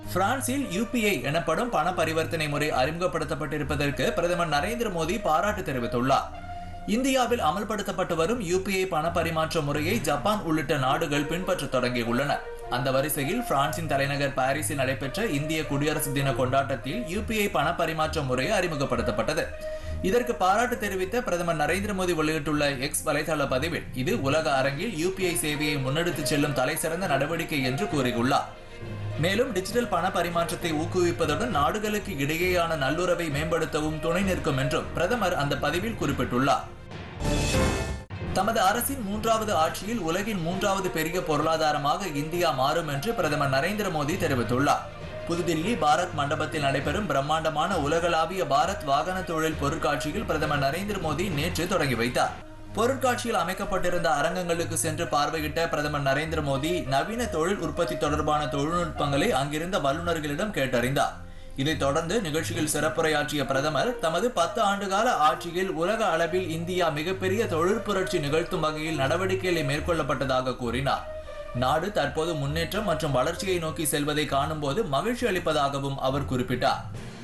பிரான்சில் யூபிஐ எனப்படும் பண பரிவர்த்தனை முறை அறிமுகப்படுத்தப்பட்டிருப்பதற்கு பிரதமர் நரேந்திர மோடி பாராட்டு தெரிவித்துள்ளார் இந்தியாவில் அமல்படுத்தப்பட்டு வரும் யூபிஐ பண பரிமாற்ற முறையை ஜப்பான் உள்ளிட்ட நாடுகள் பின்பற்ற தொடங்கியுள்ளன அந்த வரிசையில் பிரான்சின் தலைநகர் பாரிஸில் நடைபெற்ற இந்திய குடியரசு தின கொண்டாட்டத்தில் யூபிஐ பண பரிமாற்ற முறை அறிமுகப்படுத்தப்பட்டது இதற்கு பாராட்டு தெரிவித்த பிரதமர் நரேந்திர மோடி வெளியிட்டுள்ள எக்ஸ் வலைதள பதிவில் இது உலக அரங்கில் யூபிஐ சேவையை முன்னெடுத்துச் செல்லும் தலைசிறந்த நடவடிக்கை என்று கூறியுள்ளார் மேலும் டிஜிட்டல் பண பரிமாற்றத்தை ஊக்குவிப்பதுடன் நாடுகளுக்கு இடையேயான நல்லுறவை மேம்படுத்தவும் துணை நிற்கும் என்றும் பிரதமர் அந்த பதிவில் குறிப்பிட்டுள்ளார் தமது அரசின் மூன்றாவது ஆட்சியில் உலகின் மூன்றாவது பெரிய பொருளாதாரமாக இந்தியா மாறும் என்று பிரதமர் நரேந்திர மோடி தெரிவித்துள்ளார் புதுதில்லி பாரத் மண்டபத்தில் நடைபெறும் பிரம்மாண்டமான உலகளாவிய பாரத் வாகன தொழில் பொருட்காட்சியில் பிரதமர் நரேந்திர மோடி நேற்று தொடங்கி வைத்தார் பொருட்காட்சியில் அமைக்கப்பட்டிருந்த அரங்கங்களுக்கு சென்று பார்வையிட்ட பிரதமர் நரேந்திர மோடி நவீன தொழில் உற்பத்தி தொடர்பான தொழில்நுட்பங்களை அங்கிருந்த வல்லுநர்களிடம் கேட்டறிந்தார் இதைத் தொடர்ந்து நிகழ்ச்சியில் சிறப்புரையாற்றிய பிரதமர் தமது பத்து ஆண்டுகால ஆட்சியில் உலக அளவில் இந்தியா மிகப்பெரிய தொழில் புரட்சி நிகழ்த்தும் வகையில் நடவடிக்கைகளை மேற்கொள்ளப்பட்டதாக கூறினார் நாடு தற்போது முன்னேற்றம் மற்றும் வளர்ச்சியை நோக்கி செல்வதை காணும்போது மகிழ்ச்சி அளிப்பதாகவும் அவர் குறிப்பிட்டார்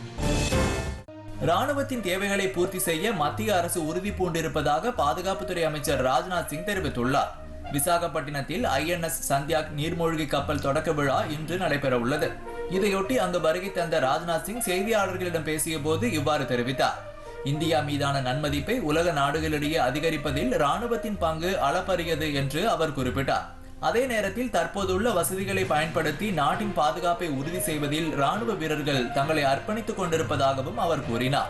ராணுவத்தின் தேவைகளை பூர்த்தி செய்ய மத்திய அரசு உறுதி பூண்டிருப்பதாக பாதுகாப்புத்துறை அமைச்சர் ராஜ்நாத் சிங் தெரிவித்துள்ளார் விசாகப்பட்டினத்தில் ஐஎன்எஸ் சந்தியாக் நீர்மூழ்கி கப்பல் தொடக்க விழா இன்று நடைபெற உள்ளது இதையொட்டி அங்கு வருகை தந்த ராஜ்நாத் சிங் செய்தியாளர்களிடம் பேசிய போது இவ்வாறு தெரிவித்தார் இந்தியா மீதான நன்மதிப்பை உலக நாடுகளிடையே அதிகரிப்பதில் ராணுவத்தின் பங்கு அளப்பரியது என்று அவர் குறிப்பிட்டார் அதே நேரத்தில் தற்போதுள்ள வசதிகளை பயன்படுத்தி நாட்டின் பாதுகாப்பை உறுதி செய்வதில் ராணுவ வீரர்கள் தங்களை அர்ப்பணித்துக் கொண்டிருப்பதாகவும் அவர் கூறினார்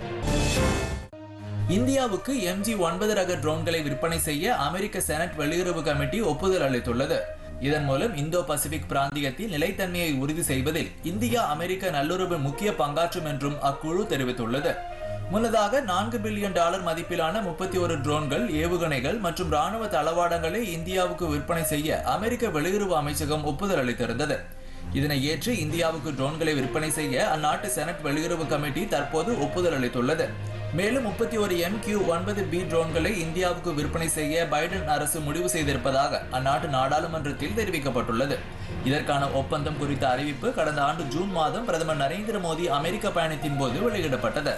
இந்தியாவுக்கு எம்ஜி ஒன்பது ரக ட்ரோன்களை விற்பனை செய்ய அமெரிக்க செனட் வெளியுறவு கமிட்டி ஒப்புதல் அளித்துள்ளது இதன் மூலம் இந்தோ பசிபிக் பிராந்தியத்தில் நிலைத்தன்மையை உறுதி செய்வதில் இந்தியா அமெரிக்க நல்லுறவு முக்கிய பங்காற்றும் என்றும் அக்குழு தெரிவித்துள்ளது முன்னதாக நான்கு பில்லியன் டாலர் மதிப்பிலான முப்பத்தி ஒரு ட்ரோன்கள் ஏவுகணைகள் மற்றும் ராணுவ தளவாடங்களை இந்தியாவுக்கு விற்பனை செய்ய அமெரிக்க வெளியுறவு அமைச்சகம் ஒப்புதல் அளித்திருந்தது இதனை ஏற்று இந்தியாவுக்கு ட்ரோன்களை விற்பனை செய்ய அந்நாட்டு செனட் வெளியுறவு கமிட்டி தற்போது ஒப்புதல் அளித்துள்ளது மேலும் முப்பத்தி ஒரு எம் கியூ ஒன்பது பி ட்ரோன்களை இந்தியாவுக்கு விற்பனை செய்ய பைடன் அரசு முடிவு செய்திருப்பதாக அந்நாட்டு நாடாளுமன்றத்தில் தெரிவிக்கப்பட்டுள்ளது இதற்கான ஒப்பந்தம் குறித்த அறிவிப்பு கடந்த ஆண்டு ஜூன் மாதம் பிரதமர் நரேந்திர மோடி அமெரிக்க பயணத்தின் போது வெளியிடப்பட்டது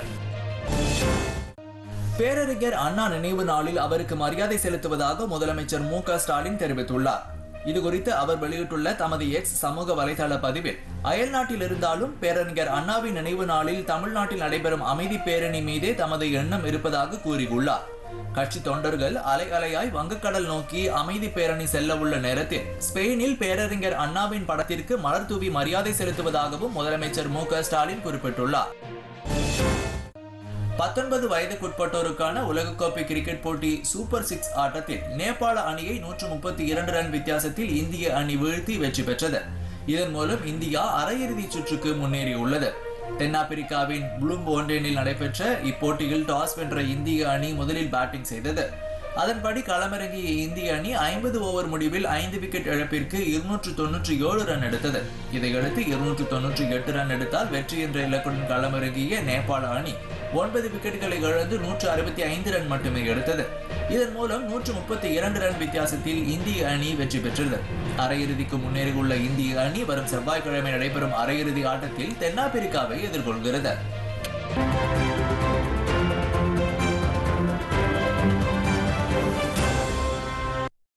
பேரறிஞர் அண்ணா நினைவு நாளில் அவருக்கு மரியாதை செலுத்துவதாக முதலமைச்சர் மு க ஸ்டாலின் தெரிவித்துள்ளார் இது குறித்து அவர் வெளியிட்டுள்ள தமது எக்ஸ் சமூக வலைதள பதிவில் அயல் நாட்டில் இருந்தாலும் பேரறிஞர் அண்ணாவின் நினைவு நாளில் தமிழ்நாட்டில் நடைபெறும் அமைதி பேரணி மீதே தமது எண்ணம் இருப்பதாக கூறியுள்ளார் கட்சி தொண்டர்கள் அலை அலையாய் வங்கக்கடல் நோக்கி அமைதி பேரணி செல்ல உள்ள நேரத்தில் ஸ்பெயினில் பேரறிஞர் அண்ணாவின் படத்திற்கு மலர் தூவி மரியாதை செலுத்துவதாகவும் முதலமைச்சர் மு க ஸ்டாலின் குறிப்பிட்டுள்ளார் பத்தொன்பது வயதுக்குட்பட்டோருக்கான உலகக்கோப்பை கிரிக்கெட் போட்டி சூப்பர் சிக்ஸ் ஆட்டத்தில் நேபாள அணியை நூற்று முப்பத்தி இரண்டு ரன் வித்தியாசத்தில் இந்திய அணி வீழ்த்தி வெற்றி பெற்றது இதன் மூலம் இந்தியா அரையிறுதி சுற்றுக்கு முன்னேறியுள்ளது தென்னாப்பிரிக்காவின் ப்ளூம்போண்டேனில் நடைபெற்ற இப்போட்டியில் டாஸ் வென்ற இந்திய அணி முதலில் பேட்டிங் செய்தது அதன்படி களமிறங்கிய இந்திய அணி ஐம்பது ஓவர் முடிவில் ஐந்து விக்கெட் இழப்பிற்கு இருநூற்று தொன்னூற்றி ஏழு ரன் எடுத்தது இதையடுத்து இருநூற்று தொன்னூற்றி எட்டு ரன் எடுத்தால் வெற்றி என்ற இலக்குடன் களமிறங்கிய நேபாள அணி ஒன்பது விக்கெட்டுகளை இழந்து நூற்று அறுபத்தி ஐந்து ரன் மட்டுமே எடுத்தது இதன் மூலம் நூற்று முப்பத்தி இரண்டு ரன் வித்தியாசத்தில் இந்திய அணி வெற்றி பெற்றது அரையிறுதிக்கு முன்னேறியுள்ள இந்திய அணி வரும் செவ்வாய்க்கிழமை நடைபெறும் அரையிறுதி ஆட்டத்தில் தென்னாப்பிரிக்காவை எதிர்கொள்கிறது